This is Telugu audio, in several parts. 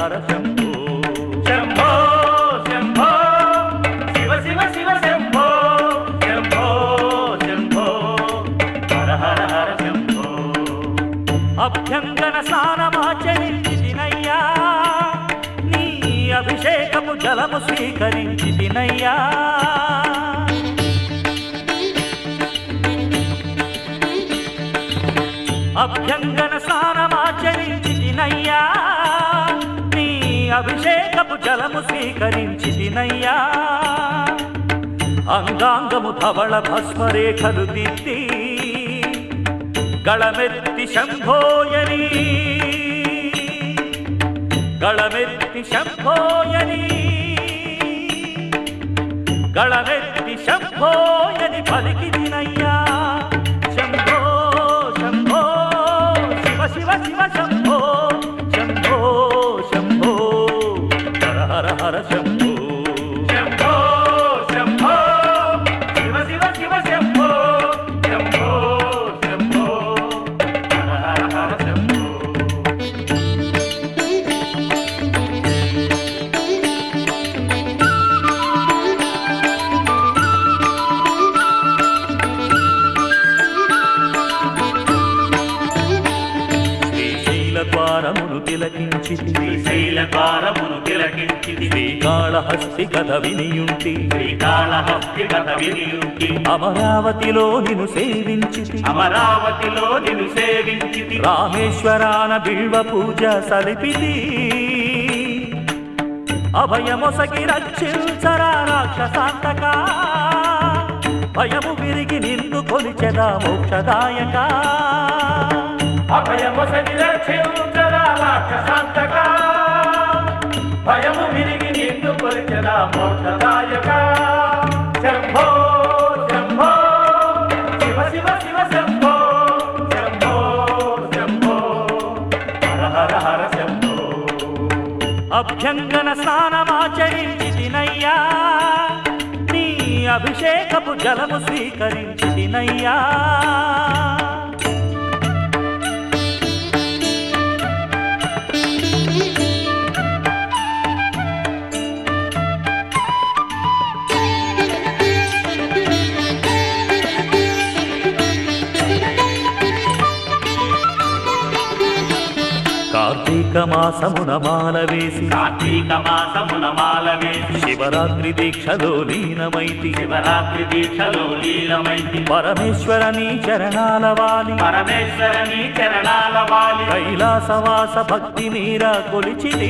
హర శంభో శంభో శంభో శివ శివ శివ శంభో శంభో శంభో హర హర హర శంభో అభ్యంగన స్నానమాచరించినయ్యా నీ అభిషేకము జలము స్వీకరించినయ్యా అభ్యంగన స్నానమాచరించినయ్యా నీ అభిషేకపు జలము స్వీకరించినయ్యా అంగాంగము ధవళ భస్మరేఖలు దిద్ది గళమెత్తి శంభోయని గళమెత్తి శంభోయని గళమెత్తి శంభోయని పలికిదినయ్యా శంభో శంభో శివ శివ శివ శంభో శంభో శంభో హర హర హర శంభో శంభో శంభో శివ శివ శివ శంభో శంభో శంభో హర హర హర శంభో శ్రీశైల ద్వారమును తిలకించి శ్రీశైల ద్వారమును తిలకించితి శ్రీకాళహస్తి కథ వినియుంటి శ్రీకాళహస్తి కథ వినియుంటి అమరావతిలో నిను సేవించి అమరావతిలో నిన్ను సేవించితి రామేశ్వరాన బిల్వ పూజ సలిపిది అభయమొసగి రక్షించరా రాక్షసాంతక భయము విరిగి నిన్ను కొలిచెదా మోక్షదాయక అభయమొసగి రక్షించరా రాక్షసాంతక భయము విరిగి నిన్ను కొలిచరా మోక్షదాయక శంభో శంభో శివ శివ శివ శంభో శంభో శంభో హర హర హర శంభో అభ్యంగన స్నానమాచరించి తినయ్యా నీ అభిషేకపు జలము స్వీకరించి తినయ్యా కార్తీక మాసమున మాల వేసి కార్తీక మాసమున మాల వేసి శివరాత్రి దీక్షలో లీనమైతి శివరాత్రి దీక్షలో లీలమైంది పరమేశ్వర నీ చరణాల వాలి పరమేశ్వర నీ చరణాల వాలి కైలాసవాస భక్తి మీరా కొలిచిది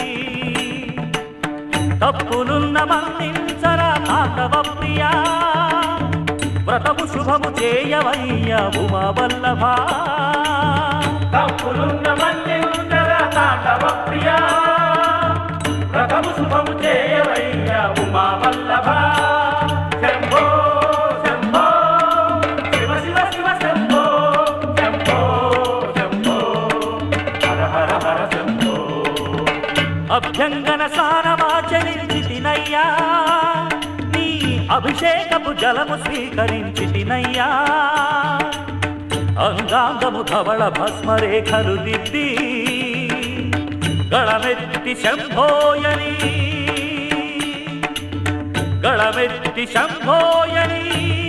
తప్పులున్న మన్నించరా మాధవ ప్రియా వ్రతము శుభము చేయవయ్యా ఉమా వల్లభా తప్పులున్న మన్నిందర తాండవ ప్రియా వ్రతము శుభము చేయవయ్యా ఉమా వల్లభ శంభో శంభో శివ శివ శివ శంభో శంభో శంభో హర హర హర శంభో అభ్యంగన సారమాచరించి తినయ్యా నీ అభిషేకపు జలము స్వీకరించి తినయ్యా అంగాంగము ధవళ భస్మరేఖలు దిద్ది గళమెత్తి శంభోయని గళమెత్తి శంభోయని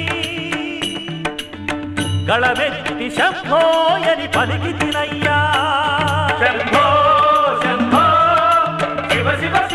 గళమెత్తి శంభోయని పలికి తినయ్యా శంభో శంభో శివ శివ